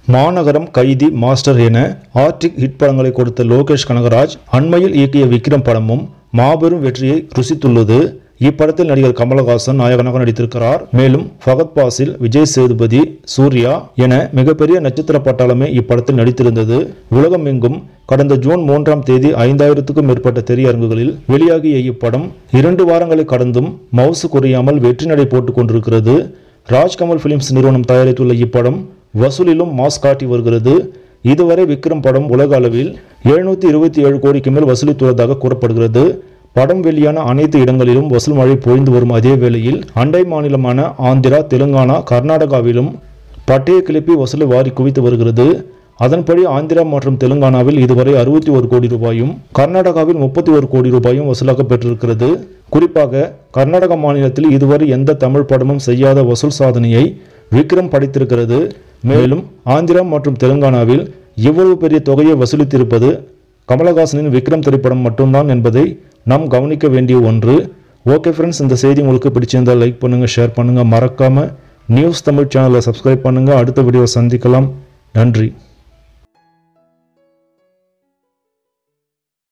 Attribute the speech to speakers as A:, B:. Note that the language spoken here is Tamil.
A: மாநகரம் கைதி மாஸ்டர் என ஆர்டிக் ஹிட் படங்களை கொடுத்த லோகேஷ் கனகராஜ் அண்மையில் இயக்கிய விக்ரம் படமும் மாபெரும் வெற்றியை ருசித்துள்ளது இப்படத்தில் நடிகர் கமலஹாசன் நாயகனாக நடித்திருக்கிறார் மேலும் ஃபகத் பாசில் விஜய் சேதுபதி சூர்யா என மிகப்பெரிய நட்சத்திர பட்டாளமே இப்படத்தில் நடித்திருந்தது உலகம் எங்கும் கடந்த ஜூன் மூன்றாம் தேதி ஐந்தாயிரத்துக்கும் மேற்பட்ட திரையரங்குகளில் வெளியாகிய இப்படம் இரண்டு வாரங்களை கடந்தும் மவுசு குறையாமல் வெற்றி நடை போட்டுக் கொண்டிருக்கிறது ராஜ்கமல் பிலிம்ஸ் நிறுவனம் தயாரித்துள்ள இப்படம் வசூலிலும் மாஸ் காட்டி வருகிறது இதுவரை விக்ரம் படம் உலக அளவில் எழுநூத்தி இருபத்தி ஏழு கோடிக்கு மேல் வசூலித்துள்ளதாக கூறப்படுகிறது படம் வெளியான அனைத்து இடங்களிலும் வசூல் மழை பொழிந்து வரும் அதே வேளையில் அண்டை மாநிலமான ஆந்திரா தெலுங்கானா கர்நாடகாவிலும் பட்டையை கிளப்பி வசூலை வாரி குவித்து வருகிறது அதன்படி ஆந்திரா மற்றும் தெலுங்கானாவில் இதுவரை அறுபத்தி ஒரு கோடி ரூபாயும் கர்நாடகாவில் முப்பத்தி ஒரு கோடி ரூபாயும் வசூலாக பெற்றிருக்கிறது குறிப்பாக கர்நாடக மாநிலத்தில் இதுவரை எந்த தமிழ் படமும் செய்யாத வசூல் சாதனையை விக்ரம் படைத்திருக்கிறது மேலும் ஆந்திரா மற்றும் தெலுங்கானாவில் இவ்வளவு பெரிய தொகையை வசூலித்திருப்பது கமலஹாசனின் விக்ரம் திரைப்படம் மட்டும்தான் என்பதை நாம் கவனிக்க வேண்டிய ஒன்று ஓகே ஃப்ரெண்ட்ஸ் இந்த செய்தி உங்களுக்கு பிடிச்சிருந்தால் லைக் பண்ணுங்கள் ஷேர் பண்ணுங்கள் மறக்காமல் நியூஸ் தமிழ் சேனலை சப்ஸ்கிரைப் பண்ணுங்கள் அடுத்த வீடியோ சந்திக்கலாம் நன்றி